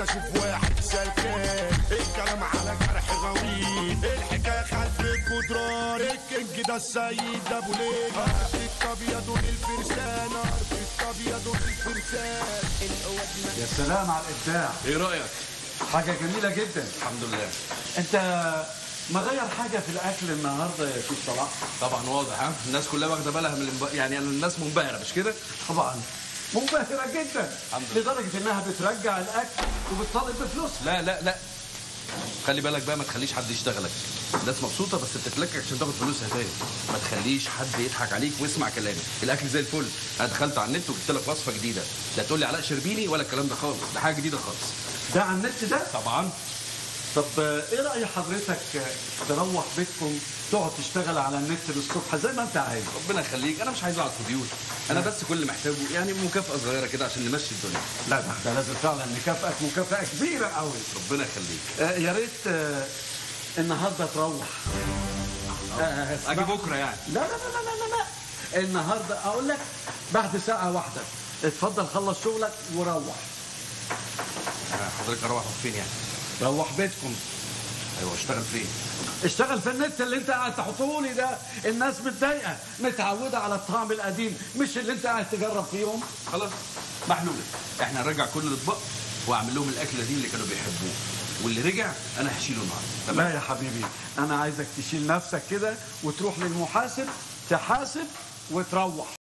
اشوف واحد سلكان الكلام على جرح غويط الحكايه خلف الجدران الكينج ده السيد ابو ليل ارض الابيض للفرسان ارض الابيض للفرسان يا سلام على الابداع ايه رايك حاجه جميله جدا الحمد لله انت مغير حاجه في الاكل النهارده يا شيخ صلاح طبعا واضح ها الناس كلها واخده بالها من الانب... يعني الناس منبهره مش كده طبعا منبهره جدا الحمد لله. لدرجه انها بترجع الاكل وبتطالب بفلوس لا لا لا خلي بالك بقى ما تخليش حد يشتغلك الناس مبسوطه بس بتتلكك عشان تاخد فلوس هدايا ما تخليش حد يضحك عليك واسمع كلامي الاكل زي الفل انا دخلت على النت وجبت لك وصفه جديده لا تقول لي علاء شربيني ولا الكلام ده خالص ده حاجه جديده خالص ده على النت ده طبعا طب آه، ايه راي حضرتك آه، تروح بيتكم تقعد تشتغل على النت للصبح زي ما انت عايز ربنا يخليك انا مش عايز اقعد في بيوت انا بس كل اللي محتاجه يعني مكافاه صغيره كده عشان نمشي الدنيا لا ده ده لازم فعلا نكافئك مكافاه كبيره قوي ربنا يخليك آه، يا ريت آه، النهارده تروح آه، اجي بكره يعني لا لا لا لا لا لا النهارده اقول لك بعد ساعه واحده اتفضل خلص شغلك وروح آه، حضرتك اروح فين يعني روح بيتكم ايوه اشتغل فين اشتغل في النت اللي انت قاعد تحطه لي ده الناس متضايقه متعوده على الطعم القديم مش اللي انت قاعد تجرب فيهم خلاص محلوله احنا هنرجع كل الاطباق واعمل لهم الاكله دي اللي كانوا بيحبوه واللي رجع انا هشيله النهارده تمام لا يا حبيبي انا عايزك تشيل نفسك كده وتروح للمحاسب تحاسب وتروح